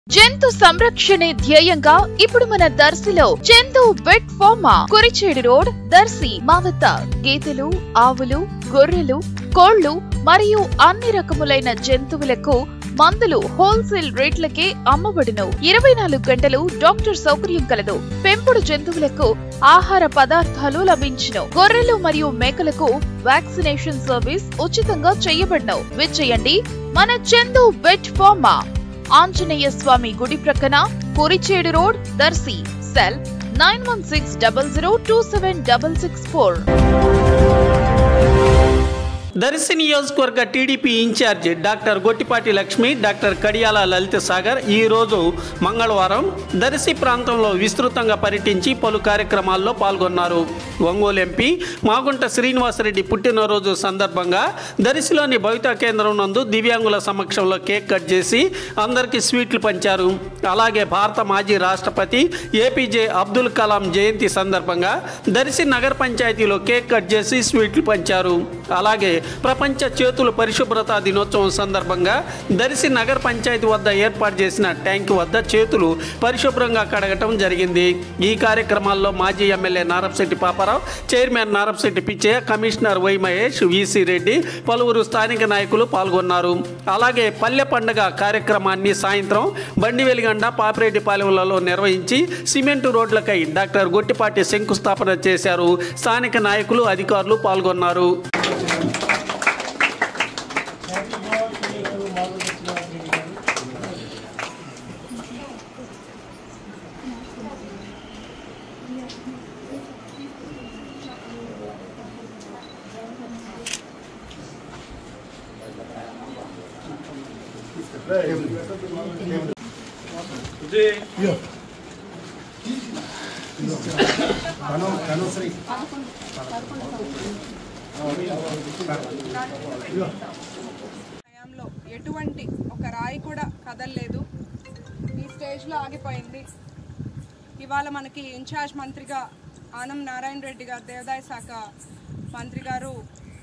జంతు సంరక్షణే ధ్యేయంగా ఇప్పుడు మన దర్శిలో Chandu vet pharma Kurichedu road Darshi మా వద్ద గేదెలు ఆవులు గొర్రెలు కోళ్లు మరియు అన్ని రకములైన జంతువులకు మందులు హోల్సేల్ రేట్లకే అమ్మబడును ఇరవై నాలుగు గంటలు డాక్టర్ సౌకర్యం కలదు పెంపుడు జంతువులకు ఆహార పదార్థాలు లభించును గొర్రెలు మరియు మేకలకు వ్యాక్సినేషన్ సర్వీస్ ఉచితంగా చేయబడును విచ్చేయండి మన చందు వెట్ ఫార్మా ఆంజనేయ స్వామి గుడి ప్రక్కన Kurichedu road Darshi cell nine one six double zero two seven double six four Darshi నియోజకవర్గ TDP incharge doctor Gottipati Lakshmi doctor Kadiyala Lalitha Sagar ఈ రోజు మంగళవారం దర్శి ప్రాంతంలో విస్తృతంగా పర్యటించి పలు కార్యక్రమాల్లో పాల్గొన్నారు ఒంగోలు ఎంపీ మాగుంట శ్రీనివాసరెడ్డి పుట్టినరోజు సందర్భంగా దర్శిలోని భవితా కేంద్రం నందు దివ్యాంగుల సమక్షంలో కేక్ కట్ చేసి అందరికీ స్వీట్లు పంచారు అలాగే భారత మాజీ రాష్ట్రపతి ఏపీజే అబ్దుల్ కలాం జయంతి సందర్భంగా దర్శి నగర పంచాయతీలో కేక్ కట్ చేసి స్వీట్లు పంచారు అలాగే ప్రపంచ చేతుల పరిశుభ్రత దినోత్సవం సందర్భంగా దర్శి నగర పంచాయతీ వద్ద ఏర్పాటు చేసిన ట్యాంక్ వద్ద చేతులు పరిశుభ్రంగా కడగటం జరిగింది ఈ కార్యక్రమాల్లో మాజీ MLA Narapasetti Paparao chairman Narapasetti Pichaiah commissioner Y Mahesh VC Reddy పలువురు స్థానిక నాయకులు పాల్గొన్నారు అలాగే పల్లె పండుగ కార్యక్రమాన్ని సాయంత్రం బండి వెలిగండ పాపిరెడ్డిపాలెంలలో నిర్వహించి సిమెంటు రోడ్లకై డాక్టర్ గొట్టిపాటి శంకుస్థాపన చేశారు స్థానిక నాయకులు అధికారులు పాల్గొన్నారు హయాంలో ఎటువంటి ఒక రాయి కూడా కదలలేదు ఈ స్టేజ్లో ఆగిపోయింది ఇవాళ మనకి ఇన్ఛార్జ్ మంత్రిగా ఆనం నారాయణ రెడ్డి గారు దేవాదాయ శాఖ మంత్రి గారు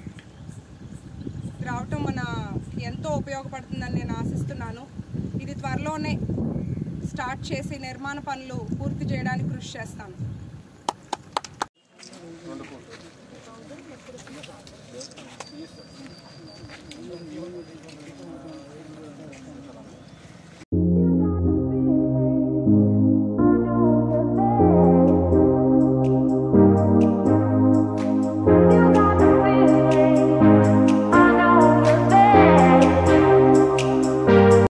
రావటం మన ఎంతో ఉపయోగపడుతుందని నేను ఆశిస్తున్నాను ఇది త్వరలోనే స్టార్ట్ చేసి నిర్మాణ పనులు పూర్తి చేయడానికి కృషి చేస్తాను